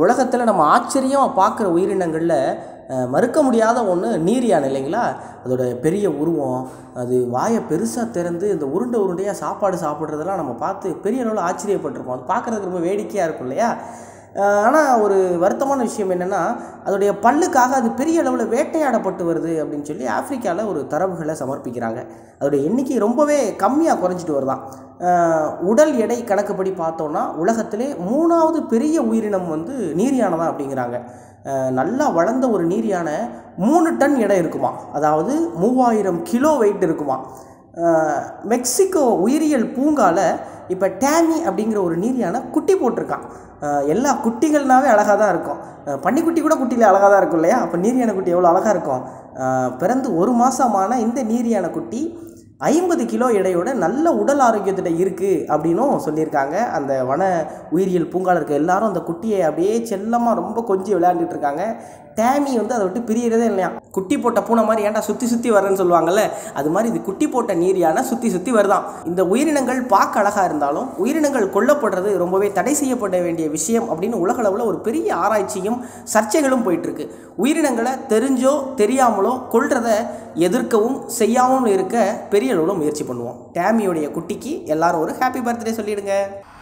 உலகத்தில் நம்ம ஆச்சரியமாக பார்க்குற உயிரினங்களில் அஹ், மறுக்க முடியாத ஒன்று நீர் யானை இல்லைங்களா அதோட பெரிய உருவம் அது வாயை பெருசாக திறந்து இந்த உருண்டை உருண்டையாக சாப்பாடு சாப்பிட்றதெல்லாம் நம்ம பார்த்து பெரிய அளவில் ஆச்சரியப்பட்டிருப்போம் அது பார்க்குறதுக்கு ரொம்ப வேடிக்கையாக இருக்கும் இல்லையா ஆனால் ஒரு வருத்தமான விஷயம் என்னென்னா அதோடைய பல்லுக்காக அது பெரிய அளவில் வேட்டையாடப்பட்டு வருது அப்படின்னு சொல்லி ஆப்பிரிக்காவில் ஒரு தரவுகளை சமர்ப்பிக்கிறாங்க அதோடைய எண்ணிக்கை ரொம்பவே கம்மியாக குறைஞ்சிட்டு வருதான் அஹ் உடல் எடை கணக்குப்படி பார்த்தோன்னா உலகத்திலே மூணாவது பெரிய உயிரினம் வந்து நீர் யானை தான் அப்படிங்கிறாங்க அஹ் நல்லா வளர்ந்த ஒரு நீர் யானை மூணு டன் எடை இருக்குமா அதாவது மூவாயிரம் கிலோ வெயிட் இருக்குமா அஹ் மெக்சிகோ உயிரியல் பூங்கால இப்போ டேமி அப்படிங்கிற ஒரு நீர் யானை குட்டி போட்டிருக்கான் அஹ் எல்லா குட்டிகள்னாவே அழகாக தான் இருக்கும் அஹ் பன்னிக்குட்டி கூட குட்டியில் அழகாக தான் இருக்கும் இல்லையா அப்போ நீர் யானை குட்டி எவ்வளோ அழகாக இருக்கும் அஹ் பிறந்து ஒரு மாதமான இந்த நீர் யானை குட்டி ஐம்பது கிலோ எடையோட நல்ல உடல் ஆரோக்கியத்தில் இருக்குது அப்படின்னும் சொல்லியிருக்காங்க அந்த வன உயிரியல் பூங்கால இருக்க எல்லாரும் அந்த குட்டியை அப்படியே செல்லமாக ரொம்ப கொஞ்சி விளையாண்டுட்டு இருக்காங்க டேமி வந்து அதை விட்டு பிரியறதே இல்லையா குட்டி போட்ட பூனை மாதிரி ஏன்டா சுற்றி சுற்றி வரேன்னு சொல்லுவாங்கல்ல அது மாதிரி இது குட்டி போட்ட நீர் யானை சுற்றி சுற்றி வருதான் இந்த உயிரினங்கள் பார்க்க அழகாக இருந்தாலும் உயிரினங்கள் கொல்லப்படுறது ரொம்பவே தடை செய்யப்பட வேண்டிய விஷயம் அப்படின்னு உலகளவில் ஒரு பெரிய ஆராய்ச்சியும் சர்ச்சைகளும் போயிட்டுருக்கு உயிரினங்களை தெரிஞ்சோ தெரியாமலோ கொல்றத எதிர்க்கவும் செய்யாமல் இருக்க பெரிய அளவில் முயற்சி பண்ணுவோம் டேமியோடைய குட்டிக்கு எல்லாரும் ஒரு ஹாப்பி பர்த்டே சொல்லிடுங்க